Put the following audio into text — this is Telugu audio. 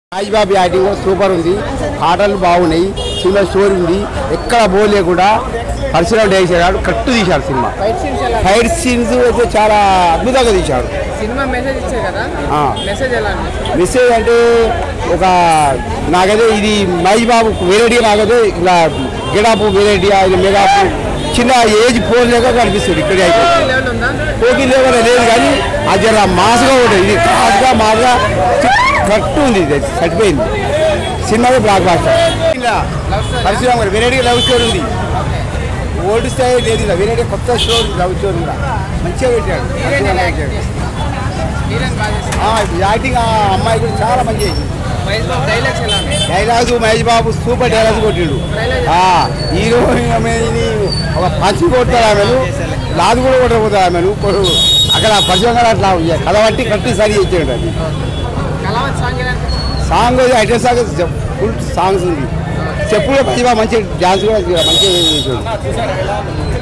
రాజ్బాబు యాక్టింగ్ సూపర్ ఉంది పాటలు బాగున్నాయి సినిమా స్టోరీ ఉంది ఎక్కడ బోర్ లేకుండా పరిశ్రమ చేశాడు కట్టు తీశాడు సినిమా ఫైట్ సీన్స్ ఎలా ఫైట్ సీన్స్ అయితే చాలా అద్భుతంగా తీశాడు సినిమా మెసేజ్ ఇచ్చే కదా ఆ. మెసేజ్ ఎలా అనిపిస్తుంది మెసేజ్ అంటే ఒక నాకైతే ఇది మహేష్ బాబు వెరైటీ నాకైతే ఇలా గిడాపు వెరైటీ ఆయన మెగాపు చిన్న ఏజ్ ఫోర్ లేక కనిపిస్తుంది ఇక్కడ అయితే లెవెల్ ఉందా పోటీ లేవల లేదు కానీ అది జర మాస్గా ఉంటుంది ఇది కాస్గా మాస్గా కరెక్ట్ ఉంది ఇది చచ్చిపోయింది సినిమా బ్లాక్ బాస్టర్ ఇలా పరిశ్రమ వెరైటీ లవ్ స్టోరీ ఉంది ఓల్డ్ స్టైల్ లేదు ఇలా వెరైటీ కొత్త స్టోరీ లవ్ స్టోరీ ఉందా మంచిగా పెట్టాడు హీరోయిన్ ఎలా మంచిగా యాక్ట్ పెట్టాడు. హీరోయిన్ బాగా చేసింది ఆ, యాక్టింగ్ ఆ అమ్మాయి కూడా చాలా మంచి చేసింది మహేష్ బాబు డైలాగ్స్ ఎలా ఉన్నాయి dialogues Mahesh Babu super dialogues కొట్టిండు డైలాగ్ ఆ, హీరో ఆమెని ఒక పంచి కొడతాడు ఆమెను లాదు కూడా కొట్టకపోతాడు ఆమెను కొడు- అక్కడ పరిచయం అట్లా కథ బట్టి కరెక్ట్ సరి ఇచ్చాడు అది కళావత్ సాంగ్ ఎలా అనిపిస్తుంది? Song item song full songs ఉంది చెప్పులో ప్రతిభ మంచి డ్యాన్స్ కూడా మంచిగా చేసాడు